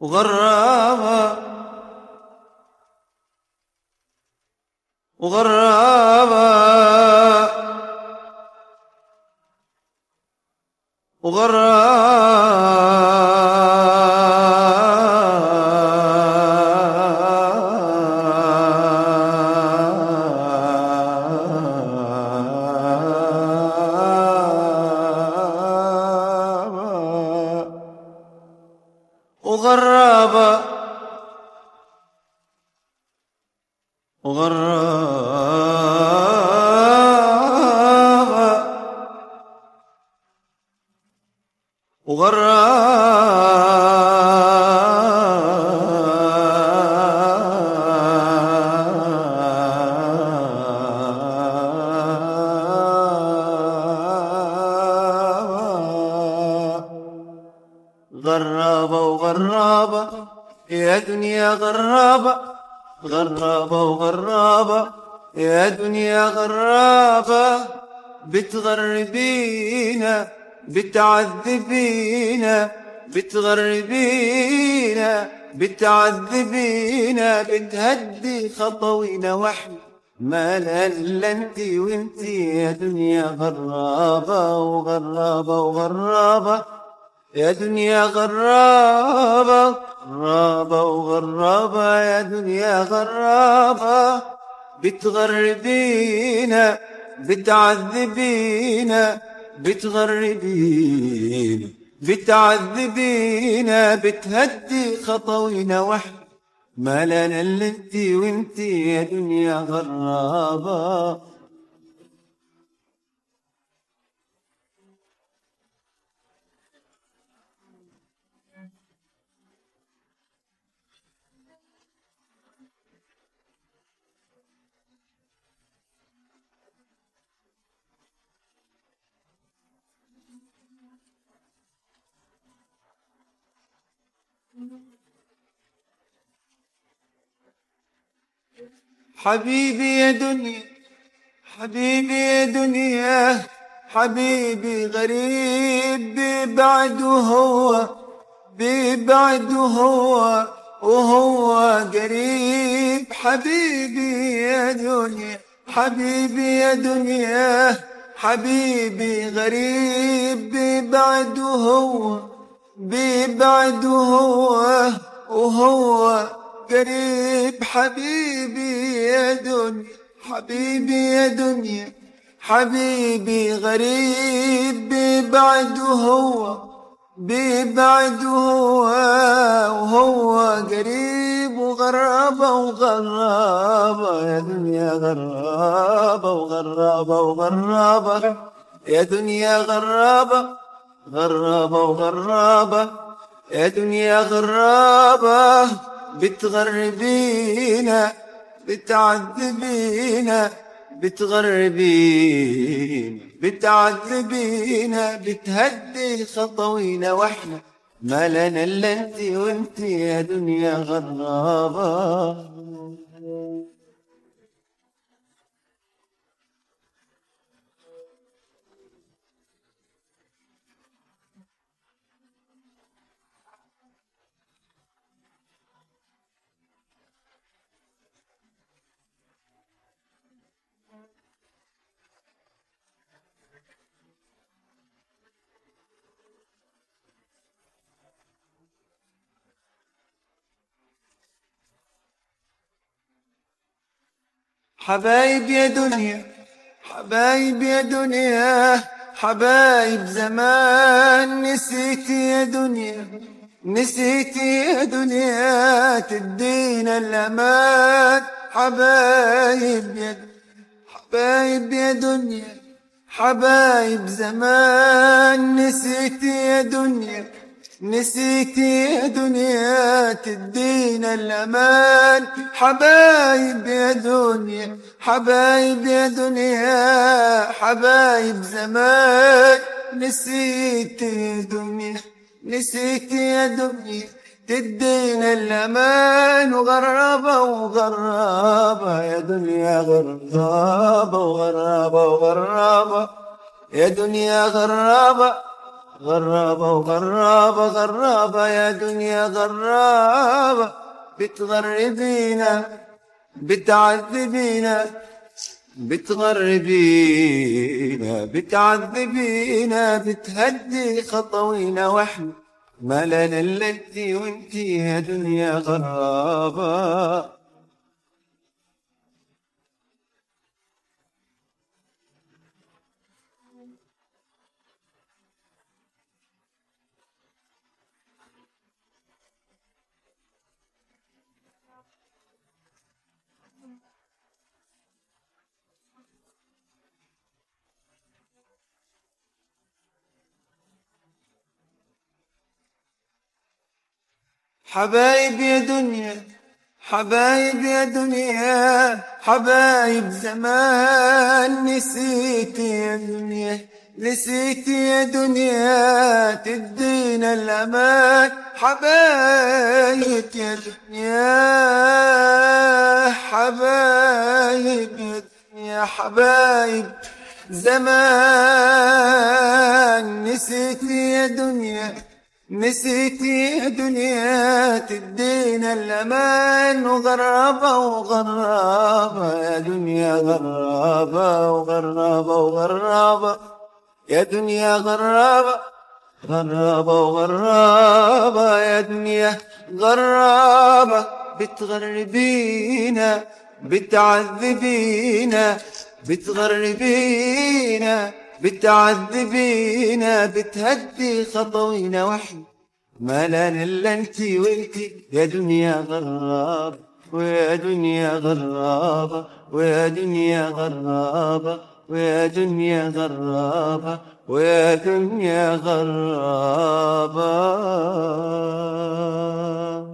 وغرابة وغرابة وغرابة وغرابة وغرابة غرابة وغرابة يا دنيا غرابة غرابة وغرابة يا دنيا غرابة بتغربينا بتعذبينا بتغربينا بتعذبينا بتهدي خطوينا واحنا ما لا الا انتي وانتي يا دنيا غرابة وغرابة وغرابة يا دنيا غرابة غرابة وغرابة يا دنيا غرابة بتغربينا بتعذبينا بتغربينا بتعذبينا بتهدي خطوينا واحنا ما لنا الا انتي وانتي يا دنيا غرابة حبيبي يا دنيا حبيبي يا دنيا حبيبي غريب بيبعد وهو بيبعد وهو وهو قريب حبيبي يا دنيا حبيبي يا دنيا حبيبي غريب بيبعد وهو بيبعد وهو وهو قريب حبيبي يا دنيا حبيبي يا دنيا حبيبي غريب بيبعد وهو بيبعد وهو وهو قريب وغرابة وغرابة يا دنيا غرابة وغرابة وغرابة يا دنيا غرابة غرابة وغرابة يا دنيا غرابة بتغربينا بتعذبينا بتغربينا بتعذبينا بتهدي خطوينا واحنا ما لنا الا انتي وانتي يا دنيا غرابة حبايب يا دنيا حبايب يا دنيا حبايب زمان نسيتي يا دنيا نسيتي يا دنيا تدينا الأمان حبايب يا حبايب يا دنيا حبايب زمان نسيتي يا دنيا نسيتي يا دنيا تدينا الأمان حبايب يا دنيا حبايب يا دنيا حبايب زمان نسيتي يا دنيا نسيتي يا دنيا تدينا الأمان وغرابة وغرابة يا دنيا غرابة وغرابة وغرابة يا دنيا غرابة غرابة وغرابة غرابة يا دنيا غرابة بتغربينا بتعذبينا بتغربينا بتعذبينا بتهدي خطوينا واحنا ما لنا الا انتي وانتي يا دنيا غرابة حبايب يا دنيا حبايب يا دنيا حبايب زمان نسيت يا دنيا نسيت يا دنيا تدينا الأمان حبايب يا دنيا حبايب يا دنيا حبايب زمان نسيت يا دنيا نسيتي يا دنيا تدينا الأمان وغرابة وغرابة يا دنيا غرابة وغرابة وغرابة يا دنيا غرابة غرابة وغرابة يا دنيا غرابة بتغربينا بتعذبينا بتغربينا بتعذبينا بتهدي خطوينا وحي ما لنا الا انتي وانتي يا دنيا غرابة ويا دنيا غرابة ويا دنيا غرابة ويا دنيا غرابة ويا دنيا غرابة